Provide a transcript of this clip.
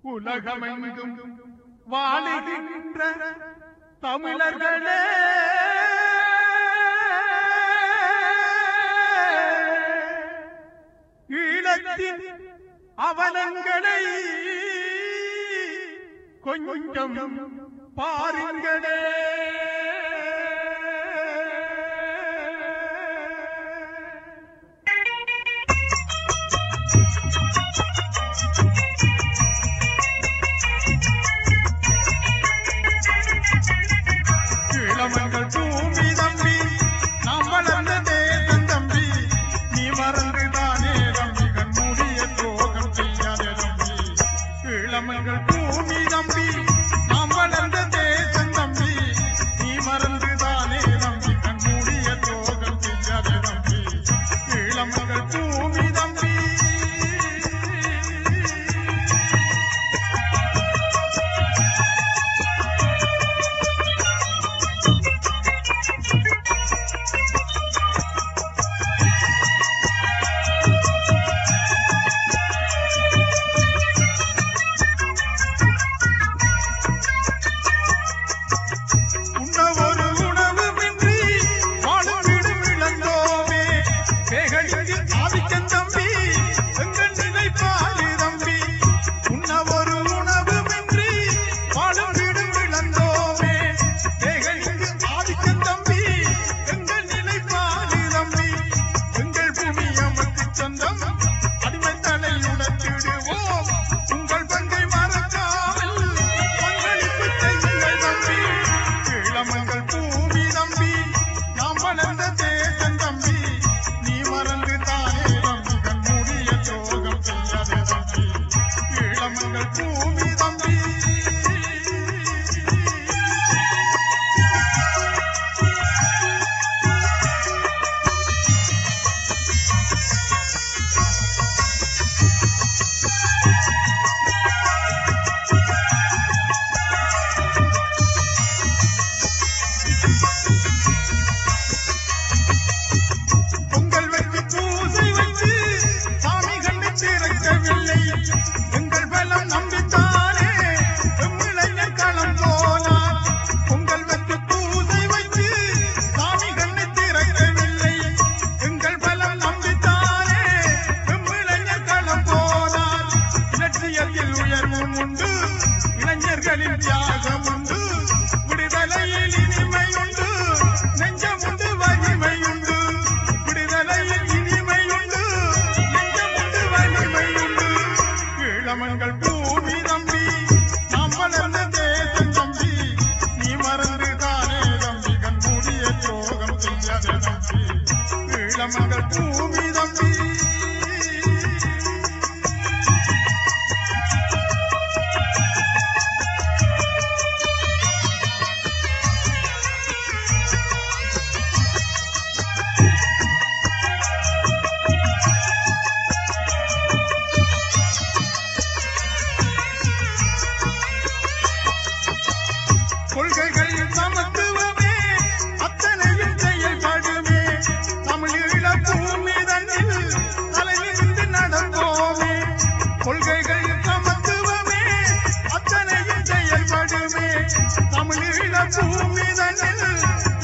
உலகமெங்கும் வாழுகின்ற தமிழர்களே ஈழத்தின் அவலங்களை கொஞ்சம் பாருங்களே இளமங்கள் பூமி தம்பி நாம் வளர்ந்த தேசம் தம்பி நீ மறந்துதானே தம்பி கண்மூடிய துரோகம் செய்யாத தம்பி இளமங்கள் பூமி தம்பி நாம் வளர்ந்த தேசம் தம்பி நீ மறந்துதானே தம்பி கண்மூடிய துரோகம் செய்யாத தம்பி இளமங்கள் பூமி தம்பி உண்ண ஒரு உணவுமின்றி வாழும் வீடு இழந்தோமே வேகடிக்கு ஆதிக்கன் தம்பி எங்கள் நிலைப்பாடு தம்பி உண்ண ஒரு உணவுமின்றி வாழும் வீடு இழந்தோமே வேகடிக்கு ஆதிக்கன் தம்பி எங்கள் நிலைப்பாடு தம்பி எங்கள் பூமி எமக்கு சொந்தம் அடிமை தலை உணர்த்திடுவோம் உங்கள் பங்கை மறக்காமல் பங்களிப்பு செய்யுங்கள் தம்பி இளமங்கள் பூமி தம்பி நாம் வளர்ந்த தேசம் தம்பி நீ மறந்து தானே தம்பி கண்மூடிய துரோகம் செய்யாதே தம்பி இளமங்கள் பூமி தம்பி பொங்கல் வைத்து பூசை வைத்து சாமி கண்டு திறக்கவில்லை எங்கள் பலம் நம்பித்தானே எம்மிளைஞர் களம் போனார் பொங்கல் வைத்து பூசை வைத்து சாமி கண்டு திறக்கவில்லை எங்கள் பலம் நம்பித்தானே எம்மிளைஞர் களம் போனார் இலட்சியத்தில் உயர்வும் உண்டு இளைஞர்களின் தியாகம் உண்டு விடுதலையில் இனிமை உண்டு நெஞ்சம் உண்டு வலிமை உண்டு விடுதலையில் இனிமை உண்டு நெஞ்சம் உண்டு வலிமை உண்டு இளமங்கள் பூமி தம்பி நாம் வளர்ந்த தேசம் தம்பி நீ மறந்து தானே தம்பி கண்மூடிய துரோகம் செய்யாத தம்பி இளமங்கள் பூமி தம்பி கொள்கைகள் சமத்துவமே அத்தனையும் செயல்படுமே தமிழீழ பூமி தன்னில் தலையிருந்து நடந்தோமே கொள்கைகள் சமத்துவமே அத்தனையும் செயல்படுமே தமிழீழ பூமி தன்னில்